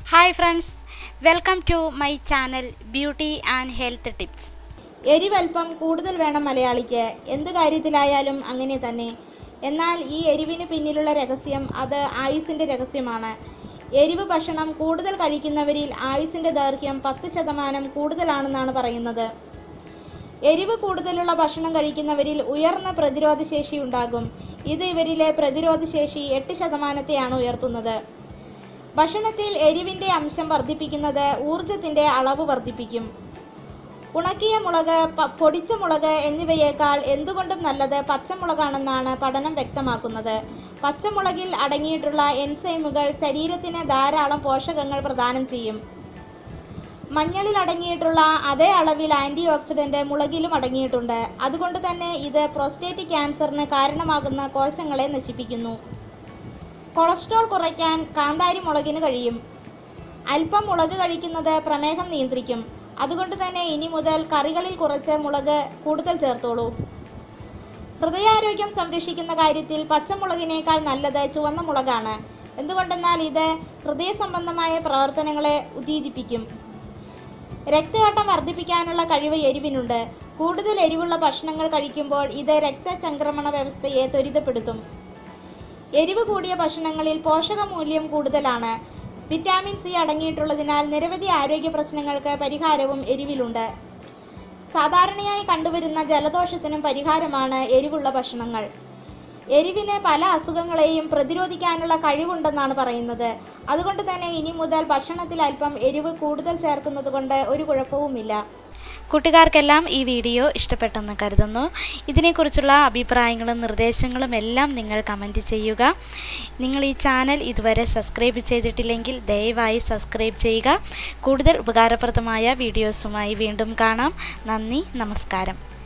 hi friends welcome to my channel beauty and health tips എരിവൽപ്പം കൂടുതൽ വേണം മലയാളിക്ക് എന്ത് കാര്യത്തിലായാലും അങ്ങനെ തന്നെ എന്നാൽ ഈ എരിവിന് പിന്നിലുള്ള രഹസ്യം അത് ആയുസിൻ്റെ രഹസ്യമാണ് എരിവ് ഭക്ഷണം കൂടുതൽ കഴിക്കുന്നവരിൽ ആയുസിൻ്റെ ദൈർഘ്യം പത്ത് ശതമാനം കൂടുതലാണെന്നാണ് പറയുന്നത് എരിവ് കൂടുതലുള്ള ഭക്ഷണം കഴിക്കുന്നവരിൽ ഉയർന്ന പ്രതിരോധശേഷി ഉണ്ടാകും ഇത് ഇവരിലെ പ്രതിരോധശേഷി എട്ട് ശതമാനത്തെയാണ് ഉയർത്തുന്നത് ഭക്ഷണത്തിൽ എരിവിൻ്റെ അംശം വർദ്ധിപ്പിക്കുന്നത് ഊർജത്തിൻ്റെ അളവ് വർദ്ധിപ്പിക്കും ഉണക്കിയ മുളക് പ- പൊടിച്ച മുളക് എന്നിവയേക്കാൾ എന്തുകൊണ്ടും നല്ലത് പച്ചമുളകാണെന്നാണ് പഠനം വ്യക്തമാക്കുന്നത് പച്ചമുളകിൽ അടങ്ങിയിട്ടുള്ള എൻസൈമുകൾ ശരീരത്തിന് ധാരാളം പോഷകങ്ങൾ പ്രദാനം ചെയ്യും മഞ്ഞളിൽ അടങ്ങിയിട്ടുള്ള അതേ അളവിൽ ആൻറ്റി ഓക്സിഡൻ്റ് മുളകിലും അടങ്ങിയിട്ടുണ്ട് അതുകൊണ്ട് തന്നെ ഇത് പ്രോസ്റ്റേറ്റ് ക്യാൻസറിന് കാരണമാകുന്ന കോശങ്ങളെ നശിപ്പിക്കുന്നു കൊളസ്ട്രോൾ കുറയ്ക്കാൻ കാന്താരി മുളകിന് കഴിയും അല്പം മുളക് കഴിക്കുന്നത് പ്രമേഹം നിയന്ത്രിക്കും അതുകൊണ്ട് തന്നെ ഇനി മുതൽ കറികളിൽ കുറച്ച് മുളക് കൂടുതൽ ചേർത്തോളൂ ഹൃദയാരോഗ്യം സംരക്ഷിക്കുന്ന കാര്യത്തിൽ പച്ചമുളകിനേക്കാൾ നല്ലത് ചുവന്ന മുളകാണ് എന്തുകൊണ്ടെന്നാൽ ഇത് ഹൃദയ സംബന്ധമായ പ്രവർത്തനങ്ങളെ ഉദ്ദീപിപ്പിക്കും രക്തയോട്ടം വർദ്ധിപ്പിക്കാനുള്ള കഴിവ് എരിവിനുണ്ട് കൂടുതൽ എരിവുള്ള ഭക്ഷണങ്ങൾ കഴിക്കുമ്പോൾ ഇത് രക്തചംക്രമണ വ്യവസ്ഥയെ ത്വരിതപ്പെടുത്തും എരിവ് കൂടിയ ഭക്ഷണങ്ങളിൽ പോഷകമൂല്യം കൂടുതലാണ് വിറ്റാമിൻ സി അടങ്ങിയിട്ടുള്ളതിനാൽ നിരവധി ആരോഗ്യ പ്രശ്നങ്ങൾക്ക് പരിഹാരവും എരിവിലുണ്ട് സാധാരണയായി കണ്ടുവരുന്ന ജലദോഷത്തിനും പരിഹാരമാണ് എരിവുള്ള ഭക്ഷണങ്ങൾ എരിവിന് പല അസുഖങ്ങളെയും പ്രതിരോധിക്കാനുള്ള കഴിവുണ്ടെന്നാണ് പറയുന്നത് അതുകൊണ്ട് തന്നെ ഇനി മുതൽ ഭക്ഷണത്തിൽ അല്പം എരിവ് കൂടുതൽ ചേർക്കുന്നത് കൊണ്ട് ഒരു കുഴപ്പവുമില്ല കൂട്ടുകാർക്കെല്ലാം ഈ വീഡിയോ ഇഷ്ടപ്പെട്ടെന്ന് കരുതുന്നു ഇതിനെക്കുറിച്ചുള്ള അഭിപ്രായങ്ങളും നിർദ്ദേശങ്ങളും എല്ലാം നിങ്ങൾ കമൻറ്റ് ചെയ്യുക നിങ്ങൾ ഈ ചാനൽ ഇതുവരെ സബ്സ്ക്രൈബ് ചെയ്തിട്ടില്ലെങ്കിൽ ദയവായി സബ്സ്ക്രൈബ് ചെയ്യുക കൂടുതൽ ഉപകാരപ്രദമായ വീഡിയോസുമായി വീണ്ടും കാണാം നന്ദി നമസ്കാരം